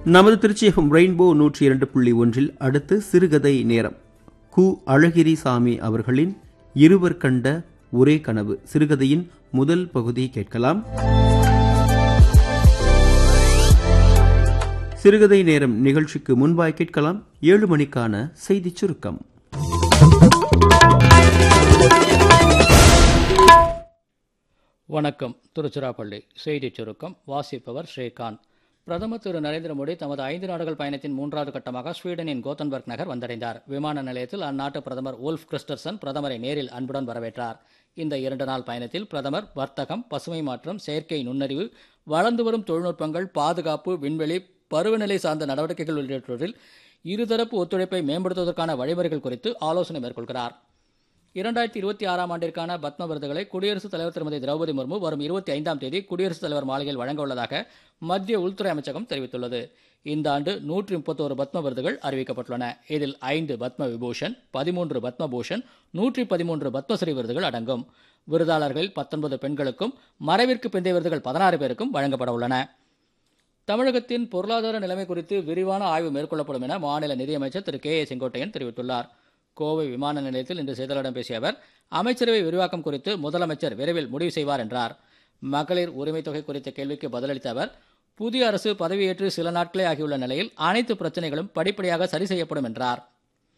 நமது திருச்சியகம் ரெயின்போ நூற்றி இரண்டு புள்ளி ஒன்றில் அடுத்து சிறுகதை நேரம் கு அழகிரிசாமி அவர்களின் இருவர் கண்ட ஒரே கனவு சிறுகதையின் முதல் பகுதி கேட்கலாம் சிறுகதை நேரம் நிகழ்ச்சிக்கு முன்பாய் கேட்கலாம் ஏழு மணிக்கான செய்திச் சுருக்கம் வணக்கம் திருச்சிராப்பள்ளி செய்திச் சுருக்கம் வாசிப்பவர் ஸ்ரீகாந்த் பிரதமர் திரு நரேந்திர மோடி தமது ஐந்து நாடுகள் பயணத்தின் மூன்றாவது கட்டமாக ஸ்வீடனின் கோத்தன்பர்க் நகர் வந்தடைந்தார் விமான நிலையத்தில் அந்நாட்டு பிரதமர் ஓல்ஃப் கிறிஸ்டர்சன் பிரதமரை நேரில் அன்புடன் வரவேற்றார் இந்த இரண்டு நாள் பயணத்தில் பிரதமர் வர்த்தகம் பசுமை மாற்றம் செயற்கை நுண்ணறிவு வளர்ந்து வரும் தொழில்நுட்பங்கள் பாதுகாப்பு விண்வெளி பருவநிலை சார்ந்த நடவடிக்கைகள் உள்ளிட்டவற்றில் இருதரப்பு ஒத்துழைப்பை மேம்படுத்துவதற்கான வழிமுறைகள் குறித்து ஆலோசனை மேற்கொள்கிறார் இரண்டாயிரத்தி இருபத்தி ஆறாம் ஆண்டிற்கான பத்ம விருதுகளை குடியரசுத் தலைவர் திருமதி திரௌபதி முர்மு வரும் இருபத்தி ஐந்தாம் தேதி குடியரசுத் தலைவர் மாளிகையில் வழங்க உள்ளதாக மத்திய உள்துறை அமைச்சகம் தெரிவித்துள்ளது இந்த ஆண்டு நூற்றி முப்பத்தோரு பத்ம விருதுகள் அறிவிக்கப்பட்டுள்ளன இதில் ஐந்து பத்ம விபூஷன் பதிமூன்று பத்ம பூஷன் நூற்றி பதிமூன்று பத்மஸ்ரீ விருதுகள் அடங்கும் விருதாளர்களில் பத்தொன்பது பெண்களுக்கும் மறைவிற்கு பிந்தைய விருதுகள் பதினாறு பேருக்கும் வழங்கப்பட உள்ளன தமிழகத்தின் பொருளாதார நிலைமை குறித்து விரிவான ஆய்வு மேற்கொள்ளப்படும் என மாநில நிதியமைச்சர் திரு கே ஏ செங்கோட்டையன் தெரிவித்துள்ளார் கோவை விமான நிலையத்தில் இன்று செய்தியாளர்களிடம் பேசிய அவர் அமைச்சரவை விரிவாக்கம் குறித்து முதலமைச்சர் விரைவில் முடிவு செய்வார் என்றார் மகளிர் உரிமைத் தொகை குறித்த கேள்விக்கு பதிலளித்த அவர் புதிய அரசு பதவியேற்று சில நாட்களே ஆகியுள்ள நிலையில் அனைத்து பிரச்சனைகளும் படிப்படியாக சரி செய்யப்படும் என்றார்